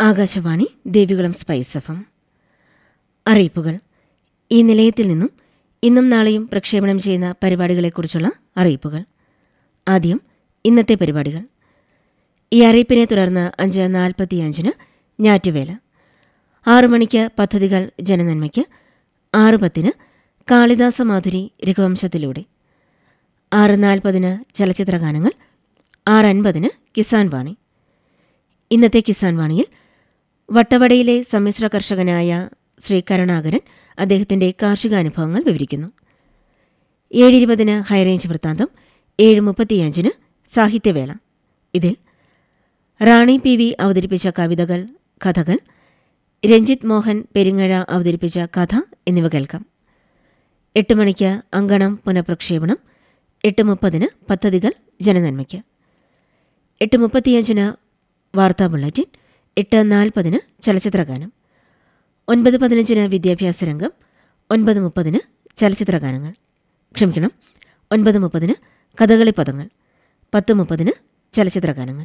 Akashvani Devikulam spice എഫം അറിയിപ്പുകൾ ഈ നിലയത്തിൽ നിന്നും ഇന്നും നാളെയും പ്രക്ഷേപണം ചെയ്യുന്ന പരിപാടികളെക്കുറിച്ചുള്ള അറിയിപ്പുകൾ ആദ്യം ഇന്നത്തെ പരിപാടികൾ ഈ അറിയിപ്പിനെ തുടർന്ന് അഞ്ച് നാൽപ്പത്തിയഞ്ചിന് ഞാറ്റുവേല ആറു മണിക്ക് പദ്ധതികൾ ജനനന്മയ്ക്ക് ആറ് പത്തിന് കാളിദാസ മാധുരി രഘുവംശത്തിലൂടെ ആറ് നാൽപ്പതിന് ചലച്ചിത്രഗാനങ്ങൾ ആറ് അൻപതിന് കിസാൻ വാണി ഇന്നത്തെ കിസാൻ വാണിയിൽ വട്ടവടയിലെ സമ്മിശ്ര കർഷകനായ ശ്രീ കരുണാകരൻ അദ്ദേഹത്തിന്റെ കാർഷികാനുഭവങ്ങൾ വിവരിക്കുന്നു ഏഴ് ഇരുപതിന് ഹൈറേഞ്ച് വൃത്താന്തം ഏഴ് മുപ്പത്തിയഞ്ചിന് സാഹിത്യവേള ഇതിൽ റാണി പി വി അവതരിപ്പിച്ച കവിതകൾ കഥകൾ രഞ്ജിത്ത് മോഹൻ പെരിങ്ങഴ അവതരിപ്പിച്ച കഥ എന്നിവ കേൾക്കാം എട്ട് മണിക്ക് അങ്കണം പുനഃപ്രക്ഷേപണം എട്ട് മുപ്പതിന് പദ്ധതികൾ ജനനന്മയ്ക്ക് എട്ട് മുപ്പത്തിയഞ്ചിന് വാർത്താ ബുള്ളറ്റിൻ എട്ട് നാൽപ്പതിന് ചലച്ചിത്രഗാനം ഒൻപത് പതിനഞ്ചിന് വിദ്യാഭ്യാസ രംഗം ഒൻപത് മുപ്പതിന് ചലച്ചിത്രഗാനങ്ങൾ ക്ഷമിക്കണം ഒൻപത് മുപ്പതിന് കഥകളി പദങ്ങൾ പത്ത് മുപ്പതിന് ചലച്ചിത്രഗാനങ്ങൾ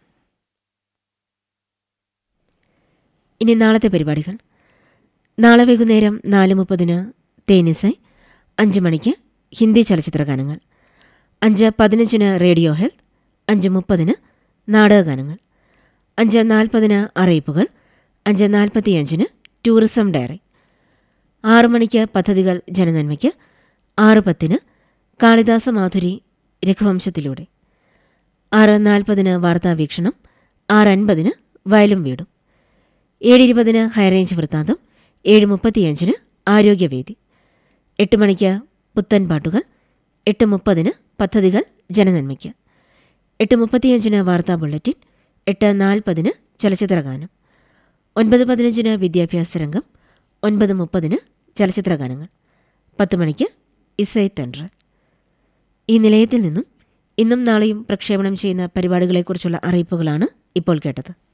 ഇനി നാളത്തെ പരിപാടികൾ നാളെ വൈകുന്നേരം നാല് മുപ്പതിന് തേനിസൈ അഞ്ച് മണിക്ക് ഹിന്ദി ചലച്ചിത്രഗാനങ്ങൾ അഞ്ച് പതിനഞ്ചിന് റേഡിയോ ഹെൽത്ത് അഞ്ച് മുപ്പതിന് നാടകഗാനങ്ങൾ അഞ്ച് നാൽപ്പതിന് അറിയിപ്പുകൾ അഞ്ച് നാൽപ്പത്തിയഞ്ചിന് ടൂറിസം ഡയറി ആറു മണിക്ക് പദ്ധതികൾ ജനനന്മയ്ക്ക് ആറ് പത്തിന് കാളിദാസ മാധുരി രഘുവംശത്തിലൂടെ ആറ് നാൽപ്പതിന് വാർത്താവീക്ഷണം ആറ് അൻപതിന് വയലും വീടും ഏഴ് ഇരുപതിന് ഹൈറേഞ്ച് വൃത്താന്തം ഏഴ് മുപ്പത്തിയഞ്ചിന് ആരോഗ്യവേദി എട്ട് മണിക്ക് പുത്തൻ പാട്ടുകൾ എട്ട് മുപ്പതിന് പദ്ധതികൾ ജനനന്മയ്ക്ക് എട്ട് മുപ്പത്തിയഞ്ചിന് വാർത്താ ബുള്ളറ്റിൻ എട്ട് നാൽപ്പതിന് ചലച്ചിത്രഗാനം ഒൻപത് പതിനഞ്ചിന് വിദ്യാഭ്യാസ രംഗം ഒൻപത് മുപ്പതിന് ചലച്ചിത്രഗാനങ്ങൾ പത്ത് മണിക്ക് ഇസൈ തണ്ട്ര ഈ നിലയത്തിൽ നിന്നും ഇന്നും നാളെയും പ്രക്ഷേപണം ചെയ്യുന്ന പരിപാടികളെക്കുറിച്ചുള്ള അറിയിപ്പുകളാണ് ഇപ്പോൾ കേട്ടത്